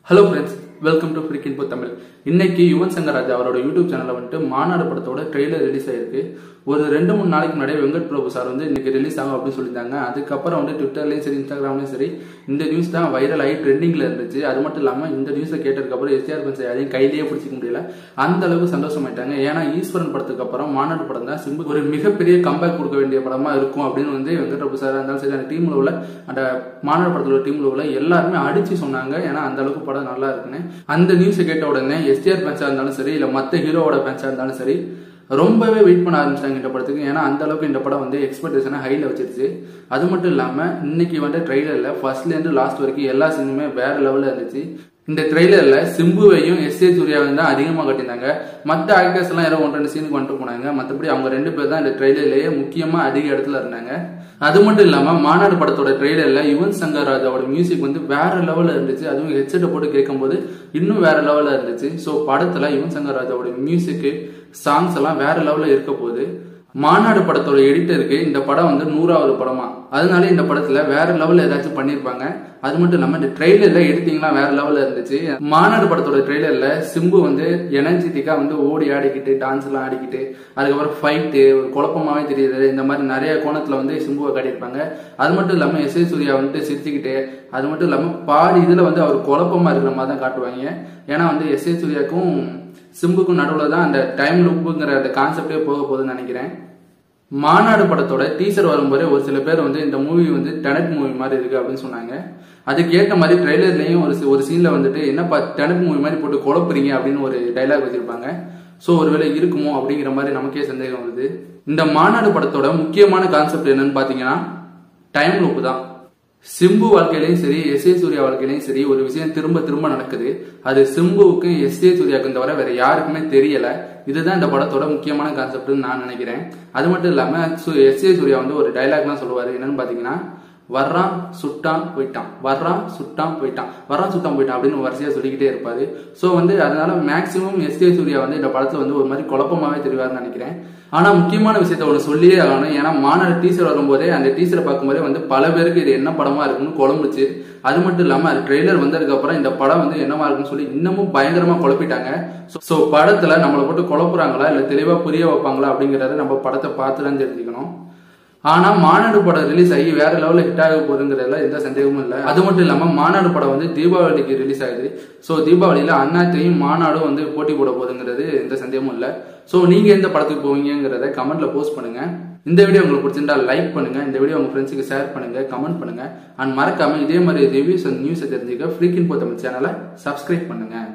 hello friends welcome to freaking போ தமிழ் இன்னைக்கு யுவன் சங்கர் ராஜா அவரோட யூடியூப் சேனல்ல வந்துட்டு மாநாடு படத்தோட ட்ரெய்லர் ரிலீஸ் ஆயிருக்கு ஒரு ரெண்டு மூணு நாளைக்கு முன்னாடி வெங்கட் பிரபு சார் வந்து இன்னைக்கு ரிலீஸ் ஆகும் அப்படின்னு சொல்லியிருந்தாங்க அதுக்கப்புறம் வந்து ட்விட்டர்லயும் சரி இன்ஸ்டாகிராம்லயும் சரி இந்த நியூஸ் தான் வைரல் ஆகி ட்ரெண்டிங்ல இருந்துச்சு அது மட்டும் இல்லாம இந்த நியூஸை கேட்டதுக்கப்புறம் எஸ்ஆர் பன்ஸ் யாரையும் கையிலேயே பிடிச்சிக்க முடியல அந்த அளவுக்கு சந்தோஷமாயிட்டாங்க ஏன்னா ஈஸ்வரன் படத்துக்கு அப்புறம் மாநாடு படம் தான் சிம்பு ஒரு மிகப்பெரிய கம்பேக் கொடுக்க வேண்டிய படமா இருக்கும் அப்படின்னு வந்து வெங்கட் பிரபு சார் இருந்தாலும் சரி அந்த டீம்ல உள்ள அந்த மாநாடு படத்துல டீம்ல உள்ள எல்லாருமே அடிச்சு சொன்னாங்க ஏன்னா அந்த அளவுக்கு படம் நல்லா இருக்குன்னு அந்த நியூஸை கேட்ட உடனே எஸ்டிஆர் ஃபேன்ஸா இருந்தாலும் சரி இல்ல மத்த ஹீரோவோட ஃபேன்ஸா இருந்தாலும் சரி ரொம்பவே வெயிட் பண்ண ஆரம்பிச்சிட்டாங்க இந்த படத்துக்கு ஏன்னா அந்த அளவுக்கு இந்த படம் வந்து எக்ஸ்பெக்டேஷனை ஹைல வச்சிருச்சு அது மட்டும் இல்லாம இன்னைக்கு வந்து ட்ரெய்லர்ல ஃபர்ஸ்ட்ல இருந்து லாஸ்ட் வரைக்கும் எல்லா சீனுமே வேற லெவல்ல இருந்துச்சு இந்த ட்ரெய்லர்ல சிம்புவையும் எஸ் ஏ சூர்யாவையும் தான் அதிகமா கட்டியிருந்தாங்க மற்ற ஆக்டர்ஸ் எல்லாம் யாரோ ஒன்று ரெண்டு சீனுக்கு வந்துட்டு போனாங்க மற்றபடி அவங்க ரெண்டு பேர் தான் இந்த ட்ரெய்லர்லயே முக்கியமா அதிக இடத்துல இருந்தாங்க அது மட்டும் இல்லாம மாநாடு படத்தோட ட்ரெய்லர்ல யுவன் சங்கர் ராஜாவோட மியூசிக் வந்து வேற லெவல்ல இருந்துச்சு அதுவும் ஹெட்செட்டை போட்டு கேட்கும்போது இன்னும் வேற லெவல்ல இருந்துச்சு ஸோ படத்துல யுவன் சங்கர் ராஜாவோட மியூசிக் சாங்ஸ் எல்லாம் வேற லெவல்ல இருக்க போகுது மாநாடு படத்தோட எடிட்டருக்கு இந்த படம் வந்து நூறாவது படமா அதனால இந்த படத்துல வேற லெவல்ல ஏதாச்சும் பண்ணிருப்பாங்க அது மட்டும் இல்லாம இந்த ட்ரெய்லர்ல எடிட்டிங்லாம் வேற லெவல்ல இருந்துச்சு மாநாடு படத்தோட ட்ரெய்லர்ல சிம்பு வந்து எனர்ஜெட்டிக்கா வந்து ஓடி ஆடிக்கிட்டு டான்ஸ் எல்லாம் ஆடிக்கிட்டு அதுக்கப்புறம் ஃபைட்டு ஒரு குழப்பமாவே தெரியுது இந்த மாதிரி நிறைய கோணத்துல வந்து சிம்புவை காட்டியிருப்பாங்க அது மட்டும் இல்லாம எஸ் ஏ சூர்யா வந்துட்டு சிரிச்சுக்கிட்டு அது மட்டும் இல்லாம பாதி இதுல வந்து அவர் குழப்பமா இருக்கிற மாதிரி தான் காட்டுவாங்க ஏன்னா வந்து எஸ் ஏ சூர்யாக்கும் சிம்புக்கும் நடுவில் தான் அந்த டைம் லூப்புங்கிற அந்த கான்செப்டே போக போகுதுன்னு நினைக்கிறேன் மாநாடு படத்தோட டீசர் வரும்போது ஒரு சில பேர் வந்து இந்த மூவி வந்து டெனட் மூவி மாதிரி இருக்கு அப்படின்னு சொன்னாங்க அதுக்கு ஏற்ற மாதிரி ட்ரெய்லர்லயும் ஒரு ஒரு சீன்ல வந்துட்டு என்னப்பா டெனட் மூவி மாதிரி போட்டு குழப்புறீங்க அப்படின்னு ஒரு டைலாக் வச்சிருப்பாங்க ஸோ ஒருவேளை இருக்குமோ அப்படிங்கிற மாதிரி நமக்கே சந்தேகம் வருது இந்த மாநாடு படத்தோட முக்கியமான கான்செப்ட் என்னன்னு பாத்தீங்கன்னா டைம் லூப் தான் சிம்பு வாழ்க்கையிலையும் சரி எஸ் ஏ சூர்யா வாழ்க்கையிலையும் சரி ஒரு விஷயம் திரும்ப திரும்ப நடக்குது அது சிம்புவுக்கும் எஸ் ஏ சூர்யாவுக்கும் தவிர வேற யாருக்குமே தெரியல இதுதான் இந்த படத்தோட முக்கியமான கான்செப்ட்னு நான் நினைக்கிறேன் அது மட்டும் இல்லாம எஸ் ஏ சூர்யா வந்து ஒரு டைலாக்லாம் சொல்லுவாரு என்னன்னு பாத்தீங்கன்னா வர்றான் சுட்டான் போயிட்டான் வர்றான் சுட்டான் போயிட்டான் வர்றான் சுட்டான் போயிட்டான் அப்படின்னு வரிசையா சொல்லிக்கிட்டே இருப்பாரு ஸோ வந்து அதனால மேக்சிமம் எஸ் ஏ சூர்யா வந்து இந்த படத்துல வந்து ஒரு மாதிரி குழப்பமாவே தெரிவார்னு நினைக்கிறேன் ஆனா முக்கியமான விஷயத்த ஒன்று சொல்லியே ஆகணும் ஏன்னா மாநாடு டீசர் வரும்போதே அந்த டீசரை பார்க்கும்போதே வந்து பல பேருக்கு இது என்ன படமா இருக்குன்னு குழம்புச்சு அது மட்டும் இல்லாம அது ட்ரெய்லர் வந்ததுக்கு அப்புறம் இந்த படம் வந்து என்னவா இருக்குன்னு சொல்லி இன்னமும் பயங்கரமா குழப்பிட்டாங்க ஸோ படத்துல நம்மளை போட்டு குழப்புறாங்களா இல்ல தெளிவா புரிய வைப்பாங்களா அப்படிங்கறத நம்ம படத்தை பார்த்து தான் தெரிஞ்சுக்கணும் ஆனா மாநாடு படம் ரிலீஸ் ஆகி வேற லெவல்ல ஹிட் ஆக போகுதுங்கிறதுல எந்த சந்தேகமும் இல்லை அது மட்டும் இல்லாம மாநாடு படம் வந்து தீபாவளிக்கு ரிலீஸ் ஆகுது ஸோ தீபாவளியில அண்ணாத்தையும் மாநாடும் வந்து போட்டி போட போகுதுங்கிறது எந்த சந்தேகமும் இல்லை ஸோ நீங்க எந்த படத்துக்கு போவீங்கிறத கமெண்ட்ல போஸ்ட் பண்ணுங்க இந்த வீடியோ உங்களுக்கு பிடிச்சிருந்தா லைக் பண்ணுங்க இந்த வீடியோ உங்க ஃப்ரெண்ட்ஸுக்கு ஷேர் பண்ணுங்க கமெண்ட் பண்ணுங்க அண்ட் மறக்காம இதே மாதிரி ரிவ்யூஸ் அண்ட் நியூஸை தெரிஞ்சுக்க ஃப்ரீக்கின் போ தமிழ் சேனலை சப்ஸ்கிரைப் பண்ணுங்க